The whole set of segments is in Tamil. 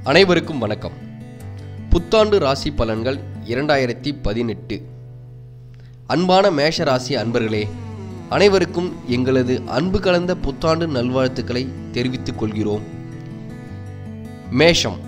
அனைவருக்கும் வணக்கம் புத்தாண்டு ராசி பலன்கள் இரண்டாயிரத்தி பதினெட்டு அன்பான மேஷ ராசி அன்பர்களே அனைவருக்கும் எங்களது அன்பு கலந்த புத்தாண்டு நல்வாழ்த்துக்களை தெரிவித்துக் கொள்கிறோம் மேஷம்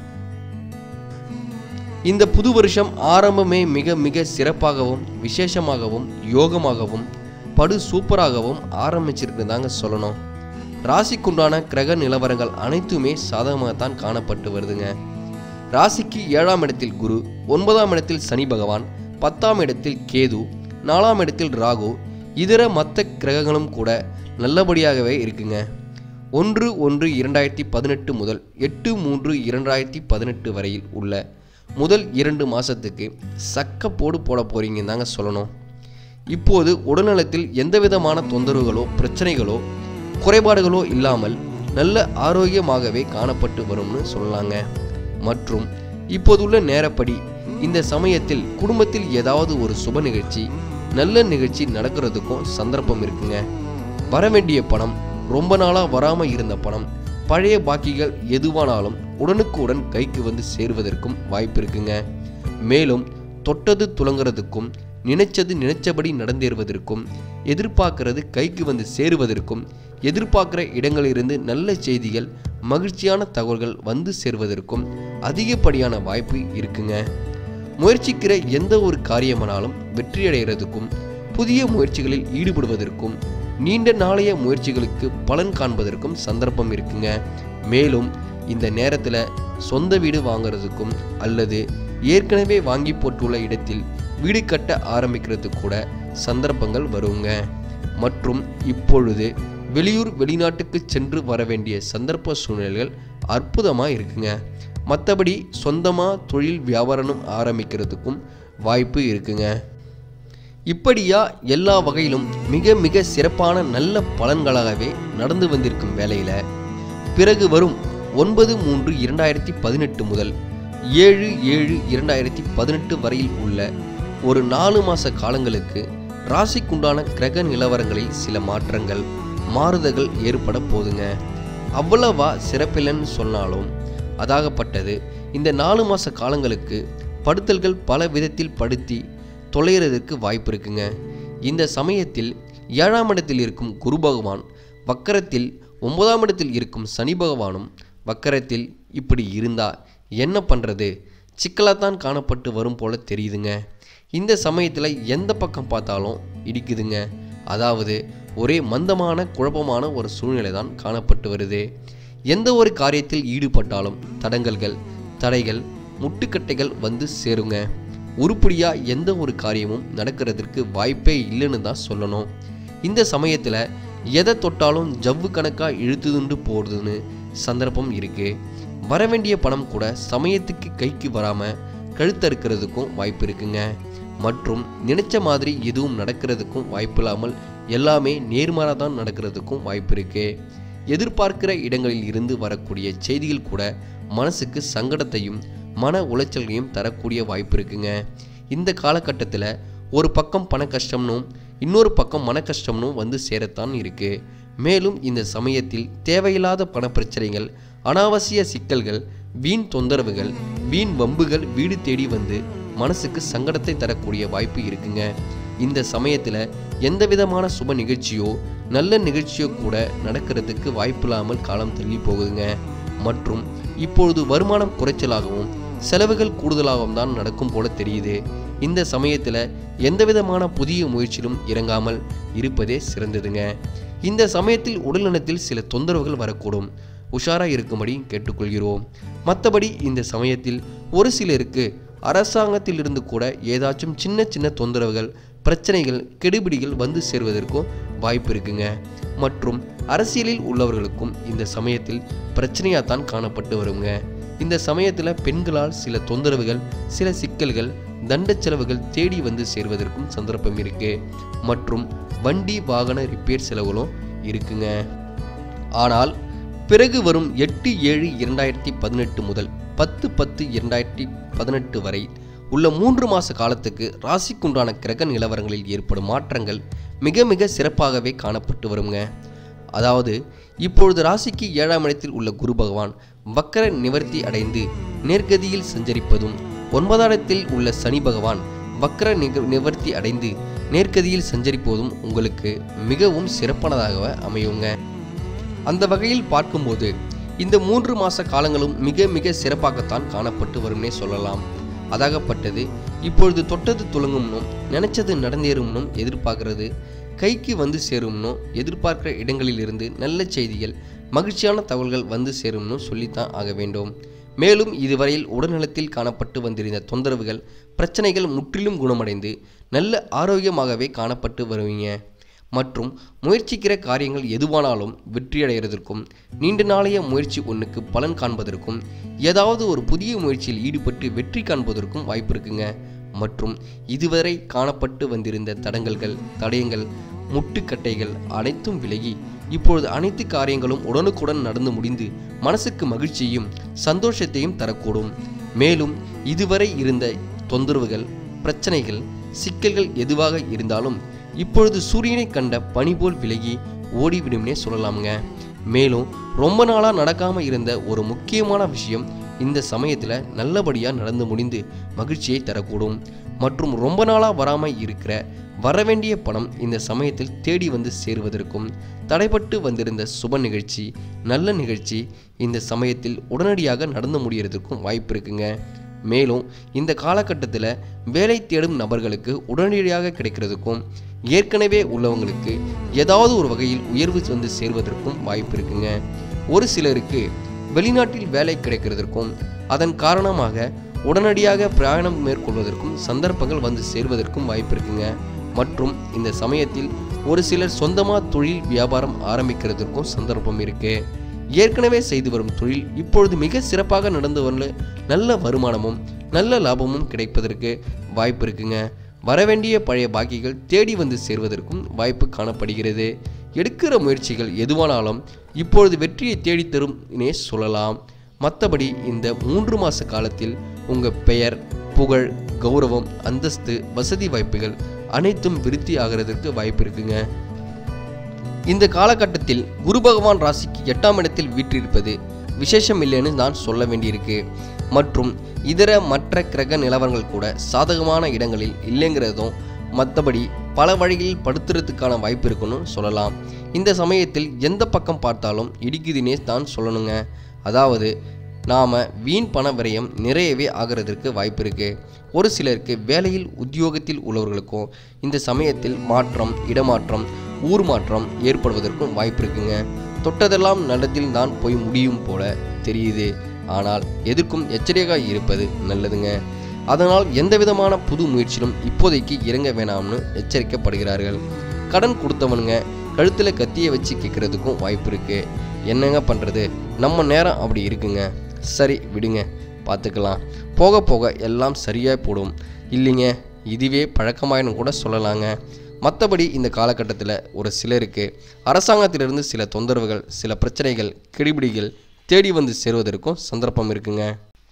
இந்த புது வருஷம் ஆரம்பமே மிக மிக சிறப்பாகவும் விசேஷமாகவும் யோகமாகவும் படு சூப்பராகவும் ஆரம்பிச்சிருக்குதாங்க சொல்லணும் ராசிக்குண்டான கிரக நிலவரங்கள் அனைத்துமே சாதகமாகத்தான் காணப்பட்டு வருதுங்க ராசிக்கு ஏழாம் இடத்தில் குரு ஒன்பதாம் இடத்தில் சனி பகவான் பத்தாம் இடத்தில் கேது நாலாம் இடத்தில் ராகு இதர மற்ற கிரகங்களும் கூட நல்லபடியாகவே இருக்குங்க ஒன்று ஒன்று இரண்டாயிரத்தி பதினெட்டு முதல் எட்டு மூன்று இரண்டாயிரத்தி பதினெட்டு வரையில் உள்ள முதல் இரண்டு மாதத்துக்கு சக்கப்போடு போட போறீங்க தாங்க சொல்லணும் இப்போது உடல்நலத்தில் எந்தவிதமான தொந்தரவுகளோ பிரச்சனைகளோ குறைபாடுகளோ இல்லாமல் நல்ல ஆரோக்கியமாகவே காணப்பட்டு வரும்னு சொல்லலாங்க மற்றும் இப்போதுள்ள நேரப்படி இந்த சமயத்தில் குடும்பத்தில் ஏதாவது ஒரு சுப நிகழ்ச்சி நல்ல நிகழ்ச்சி நடக்கிறதுக்கும் சந்தர்ப்பம் இருக்குங்க வர வேண்டிய பணம் ரொம்ப நாளாக வராமல் இருந்த பணம் பழைய பாக்கிகள் எதுவானாலும் உடனுக்குடன் கைக்கு வந்து சேருவதற்கும் வாய்ப்பு இருக்குங்க மேலும் தொட்டது துலங்குறதுக்கும் நினைச்சது நினைச்சபடி நடந்தேறுவதற்கும் எதிர்பார்க்கிறது கைக்கு வந்து சேருவதற்கும் எதிர்பார்க்கிற இடங்களிலிருந்து நல்ல செய்திகள் மகிழ்ச்சியான தகவல்கள் வந்து சேர்வதற்கும் அதிகப்படியான வாய்ப்பு இருக்குங்க முயற்சிக்கிற எந்த ஒரு காரியமானாலும் வெற்றியடைகிறதுக்கும் புதிய முயற்சிகளில் ஈடுபடுவதற்கும் நீண்ட நாளைய முயற்சிகளுக்கு பலன் காண்பதற்கும் சந்தர்ப்பம் இருக்குங்க மேலும் இந்த நேரத்தில் சொந்த வீடு வாங்குறதுக்கும் அல்லது ஏற்கனவே வாங்கி போட்டுள்ள இடத்தில் வீடு கட்ட ஆரம்பிக்கிறதுக்கு கூட சந்தர்ப்பங்கள் வருங்க மற்றும் இப்பொழுது வெளியூர் வெளிநாட்டுக்கு சென்று வர வேண்டிய சந்தர்ப்ப சூழ்நிலைகள் அற்புதமாக இருக்குங்க மற்றபடி சொந்தமாக தொழில் வியாபாரம் ஆரம்பிக்கிறதுக்கும் வாய்ப்பு இருக்குங்க இப்படியா எல்லா வகையிலும் மிக மிக சிறப்பான நல்ல பலன்களாகவே நடந்து வந்திருக்கும் வேளையில் பிறகு வரும் ஒன்பது மூன்று இரண்டாயிரத்தி பதினெட்டு முதல் ஏழு ஏழு இரண்டாயிரத்தி பதினெட்டு வரையில் உள்ள ஒரு நாலு மாத காலங்களுக்கு ராசிக்குண்டான கிரக நிலவரங்களில் சில மாற்றங்கள் மாறுதல்கள் ஏற்பட போதுங்க அவ்வளவா சிறப்பில்லைன்னு சொன்னாலும் அதாகப்பட்டது இந்த நாலு மாத காலங்களுக்கு படுத்தல்கள் பல விதத்தில் படுத்தி தொலைகிறதுக்கு வாய்ப்பு இருக்குங்க இந்த சமயத்தில் ஏழாம் இடத்தில் இருக்கும் குரு பகவான் வக்கரத்தில் ஒன்பதாம் இடத்தில் இருக்கும் சனி பகவானும் வக்கரத்தில் இப்படி இருந்தா என்ன பண்ணுறது சிக்கலாத்தான் காணப்பட்டு வரும் போல தெரியுதுங்க இந்த சமயத்தில் எந்த பக்கம் பார்த்தாலும் இடிக்குதுங்க அதாவது ஒரே மந்தமான குழப்பமான ஒரு சூழ்நிலை தான் காணப்பட்டு வருது எந்த ஒரு காரியத்தில் ஈடுபட்டாலும் தடங்கல்கள் தடைகள் முட்டுக்கட்டைகள் வந்து சேருங்க உருப்படியாக எந்த ஒரு காரியமும் நடக்கிறதுக்கு வாய்ப்பே இல்லைன்னு தான் சொல்லணும் இந்த சமயத்தில் எதை தொட்டாலும் ஜவ்வு கணக்காக இழுத்துதுண்டு போடுதுன்னு சந்தர்ப்பம் இருக்குது வரவேண்டிய பணம் கூட சமயத்துக்கு கைக்கு வராமல் கழுத்தறுக்கிறதுக்கும் வாய்ப்பு இருக்குங்க மற்றும் நினைச்ச மாதிரி எதுவும் நடக்கிறதுக்கும் வாய்ப்பு இல்லாமல் எல்லாமே நேர்மாறாக தான் நடக்கிறதுக்கும் வாய்ப்பு இருக்கு எதிர்பார்க்கிற இடங்களில் இருந்து வரக்கூடிய செய்திகள் கூட மனசுக்கு சங்கடத்தையும் மன உளைச்சல்களையும் தரக்கூடிய வாய்ப்பு இருக்குங்க இந்த காலகட்டத்தில் ஒரு பக்கம் பண கஷ்டம்னும் இன்னொரு பக்கம் மன கஷ்டம்னும் வந்து சேரத்தான் இருக்கு மேலும் இந்த சமயத்தில் தேவையில்லாத பண பிரச்சனைகள் அனாவசிய சிக்கல்கள் வீண் தொந்தரவுகள் வீண் வம்புகள் வீடு தேடி வந்து மனசுக்கு சங்கடத்தை தரக்கூடிய வாய்ப்பு இருக்குங்க இந்த சமயத்தில் எந்த விதமான சுப நிகழ்ச்சியோ நல்ல நிகழ்ச்சியோ கூட நடக்கிறதுக்கு வாய்ப்பில்லாமல் காலம் தள்ளி போகுதுங்க மற்றும் இப்பொழுது வருமானம் குறைச்சலாகவும் செலவுகள் கூடுதலாகவும் தான் நடக்கும் போல தெரியுது இந்த சமயத்தில் எந்த விதமான புதிய முயற்சியிலும் இறங்காமல் இருப்பதே சிறந்ததுங்க இந்த சமயத்தில் உடல்நலத்தில் சில தொந்தரவுகள் வரக்கூடும் உஷாராக இருக்கும்படி கேட்டுக்கொள்கிறோம் மற்றபடி இந்த சமயத்தில் ஒரு சிலருக்கு அரசாங்கத்திலிருந்து கூட ஏதாச்சும் சின்ன சின்ன தொந்தரவுகள் பிரச்சனைகள் கெடுபிடிகள் வந்து சேர்வதற்கும் வாய்ப்பு இருக்குங்க மற்றும் அரசியலில் உள்ளவர்களுக்கும் இந்த சமயத்தில் பிரச்சனையாக தான் காணப்பட்டு வருங்க இந்த சமயத்தில் பெண்களால் சில தொந்தரவுகள் சில சிக்கல்கள் தண்ட செலவுகள் தேடி வந்து சேர்வதற்கும் சந்தர்ப்பம் இருக்கு மற்றும் வண்டி வாகன ரிப்பேர் செலவுகளும் இருக்குங்க ஆனால் பிறகு வரும் எட்டு ஏழு இரண்டாயிரத்தி பதினெட்டு முதல் பத்து பத்து இரண்டாயிரத்தி பதினெட்டு வரை உள்ள மூன்று மாத காலத்துக்கு ராசிக்குண்டான கிரக நிலவரங்களில் ஏற்படும் மாற்றங்கள் மிக மிக சிறப்பாகவே காணப்பட்டு வருங்க அதாவது இப்பொழுது ராசிக்கு ஏழாம் இடத்தில் உள்ள குரு பகவான் வக்கர நிவர்த்தி அடைந்து நேர்கதியில் சஞ்சரிப்பதும் ஒன்பதாம் இடத்தில் உள்ள சனி பகவான் வக்கர நிக நிவர்த்தி அடைந்து நேர்கதியில் சஞ்சரிப்பதும் உங்களுக்கு மிகவும் சிறப்பானதாக அமையுங்க அந்த வகையில் பார்க்கும்போது இந்த மூன்று மாச காலங்களும் மிக மிக சிறப்பாகத்தான் காணப்பட்டு வரும்னே சொல்லலாம் அதாகப்பட்டது இப்பொழுது தொட்டது துளங்கும்னும் நினைச்சது நடந்தேறும்னும் எதிர்பார்க்கிறது கைக்கு வந்து சேரும்னும் எதிர்பார்க்கிற இடங்களிலிருந்து நல்ல செய்திகள் மகிழ்ச்சியான தகவல்கள் வந்து சேரும்னு சொல்லித்தான் ஆக வேண்டும் மேலும் இதுவரையில் உடல்நலத்தில் காணப்பட்டு வந்திருந்த தொந்தரவுகள் பிரச்சனைகள் முற்றிலும் குணமடைந்து நல்ல ஆரோக்கியமாகவே காணப்பட்டு வருவீங்க மற்றும் முயற்சிக்கிற காரியங்கள் எதுவானாலும் வெற்றியடைகிறதற்கும் நீண்ட நாளைய முயற்சி ஒன்றுக்கு பலன் காண்பதற்கும் ஏதாவது ஒரு புதிய முயற்சியில் ஈடுபட்டு வெற்றி காண்பதற்கும் வாய்ப்பு இருக்குங்க மற்றும் இதுவரை காணப்பட்டு வந்திருந்த தடங்கல்கள் தடயங்கள் முட்டுக்கட்டைகள் அனைத்தும் விலகி இப்பொழுது அனைத்து காரியங்களும் உடனுக்குடன் நடந்து முடிந்து மனசுக்கு மகிழ்ச்சியையும் சந்தோஷத்தையும் தரக்கூடும் மேலும் இதுவரை இருந்த தொந்தரவுகள் பிரச்சனைகள் சிக்கல்கள் எதுவாக இருந்தாலும் இப்பொழுது சூரியனை கண்ட பனி போல் விலகி ஓடிவிடும்னே சொல்லலாமுங்க மேலும் ரொம்ப நாளாக நடக்காம இருந்த ஒரு முக்கியமான விஷயம் இந்த சமயத்தில் நல்லபடியாக நடந்து முடிந்து மகிழ்ச்சியை தரக்கூடும் மற்றும் ரொம்ப நாளாக வராமல் இருக்கிற வரவேண்டிய பணம் இந்த சமயத்தில் தேடி வந்து சேருவதற்கும் தடைப்பட்டு வந்திருந்த சுப நிகழ்ச்சி நல்ல நிகழ்ச்சி இந்த சமயத்தில் உடனடியாக நடந்து முடியறதுக்கும் வாய்ப்பு இருக்குங்க மேலும் இந்த காலகட்டத்தில் வேலை தேடும் நபர்களுக்கு உடனடியாக கிடைக்கிறதுக்கும் ஏற்கனவே உள்ளவங்களுக்கு ஏதாவது ஒரு வகையில் உயர்வு வந்து சேர்வதற்கும் வாய்ப்பு இருக்குங்க ஒரு சிலருக்கு வெளிநாட்டில் வேலை கிடைக்கிறதற்கும் அதன் காரணமாக உடனடியாக பிரயாணம் மேற்கொள்வதற்கும் சந்தர்ப்பங்கள் வந்து சேர்வதற்கும் வாய்ப்பு இருக்குங்க மற்றும் இந்த சமயத்தில் ஒரு சிலர் சொந்தமாக தொழில் வியாபாரம் ஆரம்பிக்கிறதுக்கும் சந்தர்ப்பம் இருக்கு ஏற்கனவே செய்து வரும் தொழில் இப்பொழுது மிக சிறப்பாக நடந்து வரல நல்ல வருமானமும் நல்ல லாபமும் கிடைப்பதற்கு வாய்ப்பு இருக்குங்க வரவேண்டிய பழைய பாக்கிகள் தேடி வந்து சேர்வதற்கும் வாய்ப்பு காணப்படுகிறது எடுக்கிற முயற்சிகள் எதுவானாலும் இப்பொழுது வெற்றியை தேடித்தரும்னே சொல்லலாம் மற்றபடி இந்த மூன்று மாத காலத்தில் உங்கள் பெயர் புகழ் கௌரவம் அந்தஸ்து வசதி வாய்ப்புகள் அனைத்தும் விருத்தி ஆகிறதுக்கு வாய்ப்பு இருக்குங்க இந்த காலகட்டத்தில் குரு பகவான் ராசிக்கு எட்டாம் இடத்தில் வீற்றிருப்பது விசேஷம் இல்லைன்னு நான் சொல்ல வேண்டியிருக்கு மற்றும் இதர மற்ற கிரக நிலவரங்கள் கூட சாதகமான இடங்களில் இல்லைங்கிறதும் மற்றபடி பல வழிகளில் படுத்துறதுக்கான வாய்ப்பு இருக்குன்னு சொல்லலாம் இந்த சமயத்தில் எந்த பக்கம் பார்த்தாலும் இடிக்குதுன்னே தான் சொல்லணுங்க அதாவது நாம் வீண் பண விரயம் நிறையவே ஆகிறதுக்கு வாய்ப்பு இருக்குது ஒரு சிலருக்கு வேலையில் உத்தியோகத்தில் உள்ளவர்களுக்கும் இந்த சமயத்தில் மாற்றம் இடமாற்றம் ஊர் மாற்றம் ஏற்படுவதற்கும் வாய்ப்பு இருக்குங்க தொட்டதெல்லாம் நல்லதில் தான் போய் முடியும் போல தெரியுது ஆனால் எதற்கும் எச்சரிக்கையாக இருப்பது நல்லதுங்க அதனால் எந்த விதமான புது முயற்சியிலும் இப்போதைக்கு இறங்க வேணாம்னு எச்சரிக்கப்படுகிறார்கள் கடன் கொடுத்தவனுங்க கழுத்தில் கத்தியை வச்சு கேட்குறதுக்கும் வாய்ப்பு இருக்கு என்னங்க பண்ணுறது நம்ம நேரம் அப்படி இருக்குங்க சரி விடுங்க பார்த்துக்கலாம் போக போக எல்லாம் சரியாக போடும் இல்லைங்க இதுவே பழக்கமாயினும் கூட சொல்லலாங்க மற்றபடி இந்த காலகட்டத்தில் ஒரு சிலருக்கு அரசாங்கத்திலிருந்து சில தொந்தரவுகள் சில பிரச்சனைகள் கெடிபிடிகள் தேடி வந்து சேருவதற்கும் சந்தர்ப்பம் இருக்குங்க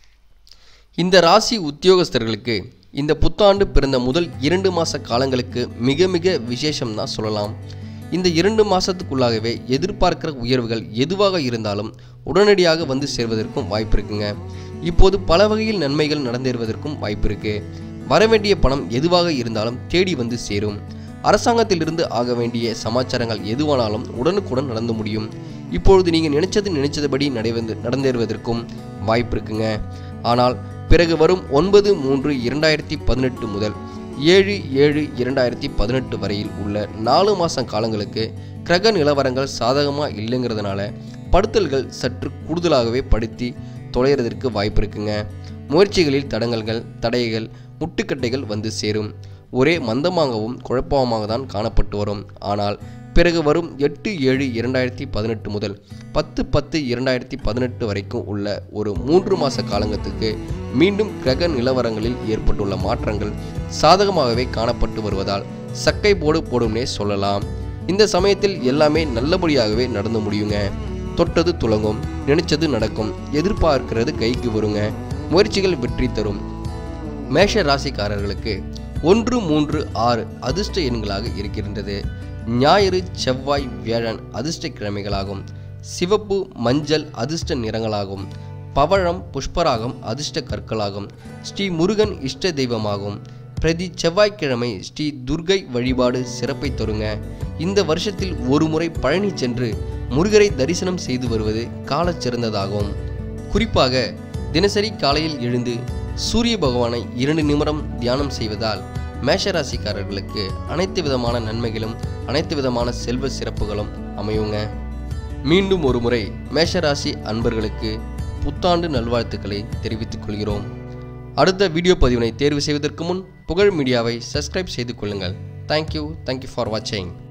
இந்த ராசி உத்தியோகஸ்தர்களுக்கு இந்த புத்தாண்டு பிறந்த முதல் இரண்டு மாத காலங்களுக்கு மிக மிக விசேஷம் தான் சொல்லலாம் இந்த இரண்டு மாதத்துக்குள்ளாகவே எதிர்பார்க்கிற உயர்வுகள் எதுவாக இருந்தாலும் உடனடியாக வந்து சேர்வதற்கும் வாய்ப்பு இருக்குங்க இப்போது பல வகையில் நன்மைகள் நடந்தேறுவதற்கும் வாய்ப்பு இருக்கு வரவேண்டிய பணம் எதுவாக இருந்தாலும் தேடி வந்து சேரும் அரசாங்கத்திலிருந்து ஆக வேண்டிய சமாச்சாரங்கள் எதுவானாலும் உடனுக்குடன் நடந்து முடியும் இப்பொழுது நீங்கள் நினைச்சது நினைச்சதுபடி நடைவந்து நடந்தேறுவதற்கும் வாய்ப்பு இருக்குங்க ஆனால் பிறகு வரும் ஒன்பது மூன்று இரண்டாயிரத்தி பதினெட்டு முதல் ஏழு ஏழு இரண்டாயிரத்தி பதினெட்டு வரையில் உள்ள நாலு மாதம் காலங்களுக்கு கிரக நிலவரங்கள் சாதகமாக இல்லைங்கிறதுனால படுத்தல்கள் சற்று கூடுதலாகவே படுத்தி தொலைகிறதற்கு வாய்ப்பு இருக்குங்க முயற்சிகளில் தடங்கல்கள் தடைகள் முட்டுக்கட்டைகள் வந்து சேரும் ஒரே மந்தமாகவும் குழப்பமாக தான் காணப்பட்டு வரும் ஆனால் பிறகு வரும் எட்டு ஏழு இரண்டாயிரத்தி பதினெட்டு முதல் பத்து பத்து இரண்டாயிரத்தி பதினெட்டு வரைக்கும் உள்ள ஒரு மூன்று மாத காலங்கத்துக்கு மீண்டும் கிரக நிலவரங்களில் ஏற்பட்டுள்ள மாற்றங்கள் சாதகமாகவே காணப்பட்டு வருவதால் சக்கை போடு போடும்னே சொல்லலாம் இந்த சமயத்தில் எல்லாமே நல்லபடியாகவே நடந்து முடியுங்க தொட்டது துலங்கும் நினைச்சது நடக்கும் எதிர்பார்க்கிறது கைக்கு வருங்க முயற்சிகள் வெற்றி தரும் மேஷ ராசிக்காரர்களுக்கு ஒன்று மூன்று ஆறு அதிர்ஷ்ட எண்களாக இருக்கின்றது ஞாயிறு செவ்வாய் வியாழன் அதிர்ஷ்ட கிழமைகளாகும் சிவப்பு மஞ்சள் அதிர்ஷ்ட நிறங்களாகும் பவழம் புஷ்பராகம் அதிர்ஷ்ட கற்களாகும் ஸ்ரீ முருகன் இஷ்ட தெய்வமாகும் பிரதி செவ்வாய்க்கிழமை ஸ்ரீ துர்கை வழிபாடு சிறப்பை தருங்க இந்த வருஷத்தில் ஒரு முறை பழனி சென்று முருகரை தரிசனம் செய்து வருவது காலச் சிறந்ததாகும் குறிப்பாக தினசரி காலையில் எழுந்து சூரிய பகவானை இரண்டு நிமிடம் தியானம் செய்வதால் மேஷராசிக்காரர்களுக்கு அனைத்து விதமான நன்மைகளும் அனைத்து விதமான செல்வ சிறப்புகளும் அமையுங்க மீண்டும் ஒரு முறை மேஷராசி அன்பர்களுக்கு புத்தாண்டு நல்வாழ்த்துக்களை தெரிவித்துக் கொள்கிறோம் அடுத்த வீடியோ பதிவினை தேர்வு செய்வதற்கு முன் புகழ் மீடியாவை சப்ஸ்கிரைப் செய்து கொள்ளுங்கள் தேங்க்யூ தேங்க்யூ ஃபார் வாட்சிங்